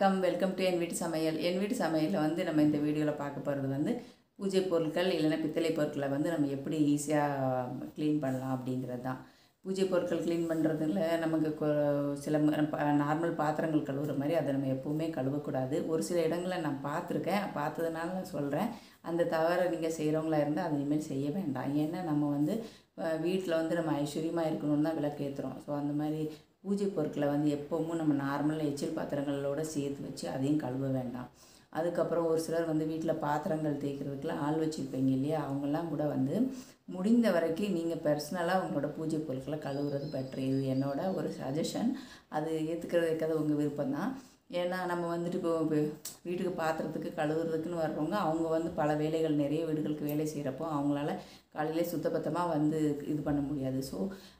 வணக்கம் welcome to என் வீட்டு சமையல் என் வீட்டு சமையலில் வந்து நம்ம இந்த வீடியோவில் பார்க்க போகிறது வந்து பூஜை பொருட்கள் இல்லைன்னா பித்தளை பொருட்களை வந்து நம்ம எப்படி ஈஸியாக க்ளீன் பண்ணலாம் அப்படிங்கிறது தான் பூஜை பொருட்கள் க்ளீன் பண்ணுறதுல நமக்கு கொ- சில நார்மல் பாத்திரங்கள் கழுவுற மாதிரி அதை நம்ம எப்போவுமே கழுவக்கூடாது ஒரு சில இடங்களில் நான் பார்த்துருக்கேன் பார்த்ததுனால நான் சொல்கிறேன் அந்த தவறை நீங்கள் செய்கிறவங்களா இருந்தால் அது இனிமேல் செய்ய வேண்டாம் ஏன்னா நம்ம வந்து வீட்டில் வந்து நம்ம ஐஸ்வர்யமாக இருக்கணும்னு தான் விளக்கு ஏற்றுறோம் ஸோ அந்த மாதிரி பூஜை பொருட்களை வந்து எப்போவும் நம்ம நார்மல் எச்சில் பாத்திரங்களோட சேர்த்து வச்சு அதையும் கழுவ வேண்டாம் அதுக்கப்புறம் ஒரு சிலர் வந்து வீட்டில் பாத்திரங்கள் தேய்க்கிறதுக்குலாம் ஆள் வச்சுருப்பீங்க இல்லையா அவங்கெல்லாம் கூட வந்து முடிந்த வரைக்கும் நீங்கள் பர்சனலாக உங்களோட பூஜை பொருட்களை கழுவுறது பெட்ரு இது என்னோட ஒரு சஜஷன் அது ஏற்றுக்கிறது வைக்காத உங்கள் விருப்பம் தான் ஏன்னா நம்ம வந்துட்டு இப்போ இப்போ வீட்டுக்கு பாத்திரத்துக்கு கழுவுறதுக்குன்னு வர்றவங்க அவங்க வந்து பல வேலைகள் நிறைய வீடுகளுக்கு வேலை செய்கிறப்போ அவங்களால காலையிலே சுத்தபத்தமாக வந்து இது பண்ண முடியாது ஸோ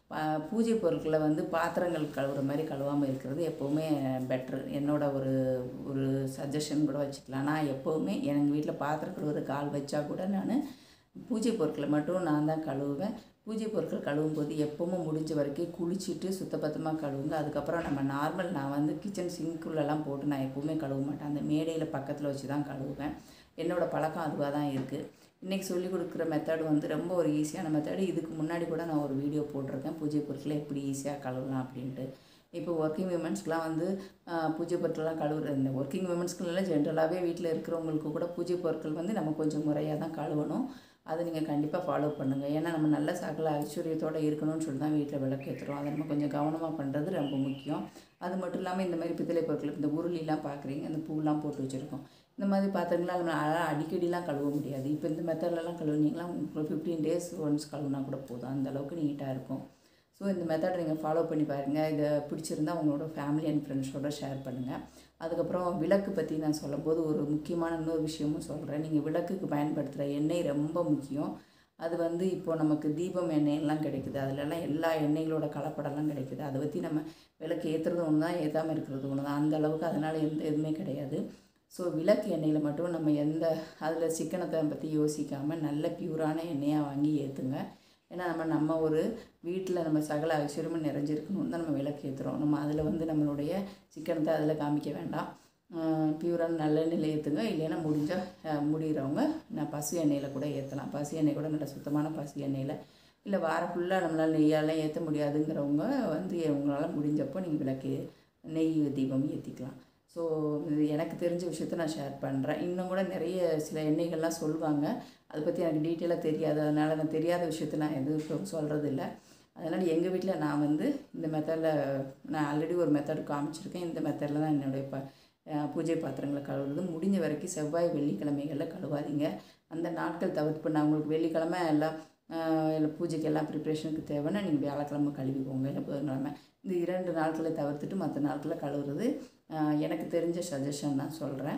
பூஜை பொருட்களை வந்து பாத்திரங்கள் கழுவுற மாதிரி கழுவாமல் இருக்கிறது எப்போவுமே பெட்ரு என்னோட ஒரு ஒரு சஜஷன் கூட வச்சுக்கலாம் நான் எப்போவுமே எங்கள் வீட்டில் பாத்திரம் கழுவுறதுக்கு ஆள் வச்சா கூட நான் பூஜை பொருட்களை மட்டும் நான் தான் கழுவுவேன் பூஜை பொருட்கள் கழுவும் போது எப்பவும் முடிஞ்ச வரைக்கும் குளிச்சுட்டு சுத்தபத்தமாக கழுவுங்க அதுக்கப்புறம் நம்ம நார்மல் நான் வந்து கிச்சன் சிங்க்குள்ளெல்லாம் போட்டு நான் எப்போவுமே கழுவ மாட்டேன் அந்த மேடையில் பக்கத்தில் வச்சு தான் கழுவுவேன் என்னோடய பழக்கம் அதுவாக தான் இருக்குது இன்றைக்கி சொல்லிக் கொடுக்குற மெத்தடு வந்து ரொம்ப ஒரு ஈஸியான மெத்தடு இதுக்கு முன்னாடி கூட நான் ஒரு வீடியோ போட்டிருக்கேன் பூஜை பொருட்களை எப்படி ஈஸியாக கழுவலாம் அப்படின்ட்டு இப்போ ஒர்க்கிங் விமன்ஸ்க்குலாம் வந்து ஆஹ், பூஜை பொருட்கள்லாம் கழுவுற இந்த ஒர்க்கிங் விமன்ஸ்க்குலாம் ஜென்ரலாகவே வீட்டில் இருக்கிறவங்களுக்கு கூட பூஜை பொருட்கள் வந்து நம்ம கொஞ்சம் முறையாக தான் கழுவணும் அதை நீங்கள் கண்டிப்பாக ஃபாலோ பண்ணுங்கள் ஏன்னா நம்ம நல்ல சகல ஐஸ்வர்யத்தோடு இருக்கணும்னு சொல்லி தான் வீட்டில் விளக்கேற்றுறோம் அதை நம்ம கொஞ்சம் கவனமாக பண்ணுறது ரொம்ப முக்கியம் அது மட்டும் இல்லாமல் இந்த மாதிரி பித்தளை பொருட்கள் இந்த உருளிலாம் பார்க்குறீங்க இந்த பூலாம் போட்டு வச்சுருக்கோம் இந்த மாதிரி பாத்திரங்களாம் நம்ம அழ- அடிக்கடிலாம் கழுவ முடியாது இப்போ இந்த மெத்தட்லலாம் கழுவுனீங்களா உங்களுக்கு ஃபிஃப்டீன் டேஸ் ஒன்ஸ் கழுவுனா கூட போதும் அந்த அளவுக்கு நீட்டாக இருக்கும் ஸோ இந்த மெத்தட் நீங்கள் ஃபாலோ பண்ணி பாருங்கள் இதை பிடிச்சிருந்தா உங்களோட ஃபேமிலி அண்ட் ஃப்ரெண்ட்ஸோட ஷேர் பண்ணுங்கள் அதுக்கப்புறம் விளக்கு பற்றி நான் சொல்லும்போது ஒரு முக்கியமான இன்னொரு விஷயமும் சொல்கிறேன் நீங்கள் விளக்குக்கு பயன்படுத்துகிற எண்ணெய் ரொம்ப முக்கியம் அது வந்து இப்போ நமக்கு தீபம் எண்ணெயெல்லாம் கிடைக்குது அதுலலாம் எல்லா எண்ணெய்களோட கலப்படம்லாம் கிடைக்குது அதை பற்றி நம்ம விளக்கு ஏற்றுறது ஒன்று தான் ஏற்றாமல் இருக்கிறது ஒன்று தான் அந்த அளவுக்கு அதனால் எந்த எதுவுமே கிடையாது ஸோ விளக்கு எண்ணெயில் மட்டும் நம்ம எந்த அதில் சிக்கனத்தை பற்றி யோசிக்காமல் நல்ல பியூரான எண்ணெயாக வாங்கி ஏற்றுங்க ஏன்னா நம்ம நம்ம ஒரு வீட்டில் நம்ம சகல ஐஸ்வர்யமும் நிறைஞ்சிருக்கணும் தான் நம்ம விளக்கு ஏற்றுறோம் நம்ம அதில் வந்து நம்மளுடைய சிக்கனத்தை அதில் காமிக்க வேண்டாம் பியூரான நல்லெண்ணெயில் ஏற்றுங்க இல்லைன்னா முடிஞ்சால் முடிகிறவங்க நான் பசு எண்ணெயில் கூட ஏற்றலாம் பசு எண்ணெய் கூட நல்ல சுத்தமான பசு எண்ணெயில் இல்லை வாரம் ஃபுல்லாக நம்மளால் நெய்யாலாம் ஏற்ற முடியாதுங்கிறவங்க வந்து உங்களால் முடிஞ்சப்போ நீங்கள் விளக்கு நெய் தீபம் ஏற்றிக்கலாம் ஸோ இது எனக்கு தெரிஞ்ச விஷயத்த நான் ஷேர் பண்ணுறேன் இன்னும் கூட நிறைய சில எண்ணெய்கள்லாம் சொல்லுவாங்க அதை பற்றி எனக்கு டீட்டெயிலாக தெரியாது அதனால் நான் தெரியாத விஷயத்த நான் எதுவும் சொல்கிறது இல்லை அதனால் எங்கள் வீட்டில் நான் வந்து இந்த மெத்தடில் நான் ஆல்ரெடி ஒரு மெத்தட் காமிச்சிருக்கேன் இந்த மெத்தடில் தான் என்னுடைய ப அஹ் பூஜை பாத்திரங்களை கழுவுறது முடிஞ்ச வரைக்கும் செவ்வாய் வெள்ளிக்கிழமைகளில் கழுவாதீங்க அந்த நாட்கள் தவிர்த்து நான் உங்களுக்கு வெள்ளிக்கிழமை எல்லாம் ஆஹ் இல்லை பூஜைக்கு எல்லாம் ப்ரிப்ரேஷனுக்கு தேவைன்னா நீங்கள் வியாழக்கிழமை கழுவிக்கோங்க இல்லை புதன்கிழமை இந்த இரண்டு நாட்களை தவிர்த்துட்டு மற்ற நாட்களில் கழுவுறது ஆஹ் எனக்கு தெரிஞ்ச சஜஷன் நான் சொல்கிறேன்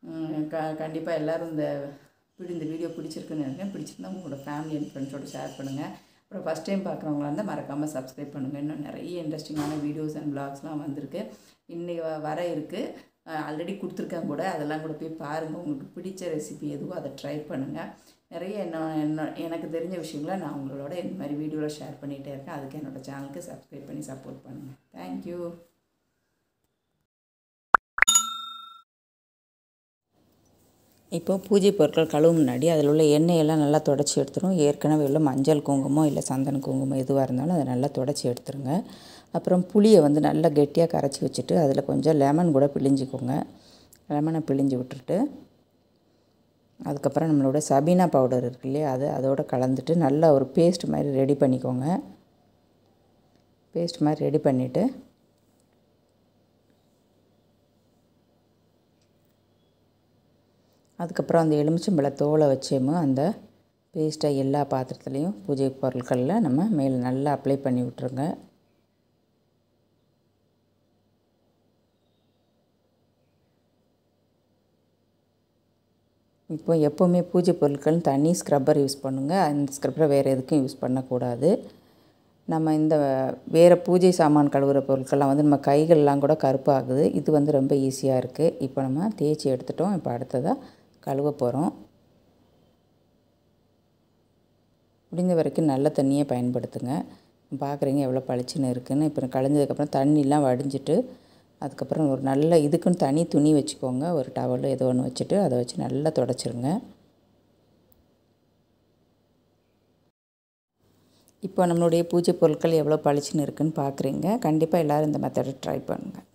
க கண்டிப்பாக எல்லோரும் இந்த பிடி இந்த வீடியோ பிடிச்சிருக்குன்னு நினைக்கிறேன் பிடிச்சிருந்தா உங்களோட ஃபேமிலி அண்ட் ஃப்ரெண்ட்ஸோட ஷேர் பண்ணுங்கள் அப்புறம் ஃபஸ்ட் டைம் பார்க்குறவங்களா இருந்தால் மறக்காமல் சப்ஸ்கிரைப் பண்ணுங்கள் இன்னும் நிறைய இன்ட்ரெஸ்டிங்கான வீடியோஸ் அண்ட் ப்ளாக்ஸ்லாம் வந்திருக்கு இன்னைக்கு வ- வர இருக்குது ஆல்ரெடி கொடுத்துருக்கேன் கூட அதெல்லாம் கூட போய் பாருங்கள் உங்களுக்கு பிடிச்ச ரெசிபி எதுவோ அதை ட்ரை பண்ணுங்கள் நிறைய என்ன என்ன எனக்கு தெரிஞ்ச விஷயங்களை நான் உங்களோட இந்த மாதிரி வீடியோவில் ஷேர் பண்ணிகிட்டே இருக்கேன் அதுக்கு என்னோட சேனலுக்கு சப்ஸ்கிரைப் பண்ணி சப்போர்ட் பண்ணுங்கள் தேங்க்யூ இப்போ பூஜை பொருட்கள் கழுவும் முன்னாடி அதில் உள்ள எண்ணெயெல்லாம் நல்லா தொடச்சி எடுத்துரும் ஏற்கனவே உள்ள மஞ்சள் குங்குமம் இல்லை சந்தன குங்குமம் எதுவாக இருந்தாலும் அதை நல்லா தொடச்சி எடுத்துருங்க அப்புறம் புளியை வந்து நல்லா கெட்டியாக கரைச்சி வச்சுட்டு அதில் கொஞ்சம் லெமன் கூட பிழிஞ்சிக்கோங்க லெமனை பிழிஞ்சு விட்டுட்டு அதுக்கப்புறம் நம்மளோட சபீனா பவுடர் இருக்கு இல்லையா அது அதோட கலந்துட்டு நல்லா ஒரு பேஸ்ட் மாதிரி ரெடி பண்ணிக்கோங்க பேஸ்ட் மாதிரி ரெடி பண்ணிவிட்டு அதுக்கப்புறம் அந்த எலுமிச்சம்பழ தோலை வச்சேமோ அந்த பேஸ்ட்டை எல்லா பாத்திரத்துலேயும் பூஜை பொருட்களில் நம்ம மேலே நல்லா அப்ளை பண்ணி விட்ருங்க இப்போ எப்போவுமே பூஜை பொருட்கள் தனி ஸ்க்ரப்பர் யூஸ் பண்ணுங்கள் அந்த ஸ்க்ரப்பரை வேறு எதுக்கும் யூஸ் பண்ணக்கூடாது நம்ம இந்த வேறு பூஜை சாமான் கழுவுற பொருட்கள்லாம் வந்து நம்ம கைகள்லாம் கூட கருப்பாகுது இது வந்து ரொம்ப ஈஸியாக இருக்குது இப்போ நம்ம தேய்ச்சி எடுத்துட்டோம் இப்போ அடுத்ததாக கழுவ போகிறோம் முடிஞ்ச வரைக்கும் நல்ல தண்ணியை பயன்படுத்துங்க பார்க்குறீங்க எவ்வளோ பளிச்சுன்னு இருக்குன்னு இப்போ கழிஞ்சதுக்கப்புறம் தண்ணிலாம் வடிஞ்சிட்டு அதுக்கப்புறம் ஒரு நல்ல இதுக்குன்னு தனி துணி வச்சுக்கோங்க ஒரு டவல் ஏதோ ஒன்று வச்சுட்டு அதை வச்சு நல்லா தொடச்சிருங்க இப்போ நம்மளுடைய பூஜை பொருட்கள் எவ்வளோ பளிச்சுன்னு இருக்குன்னு பார்க்குறீங்க கண்டிப்பாக எல்லோரும் இந்த மெத்தடை ட்ரை பண்ணுங்கள்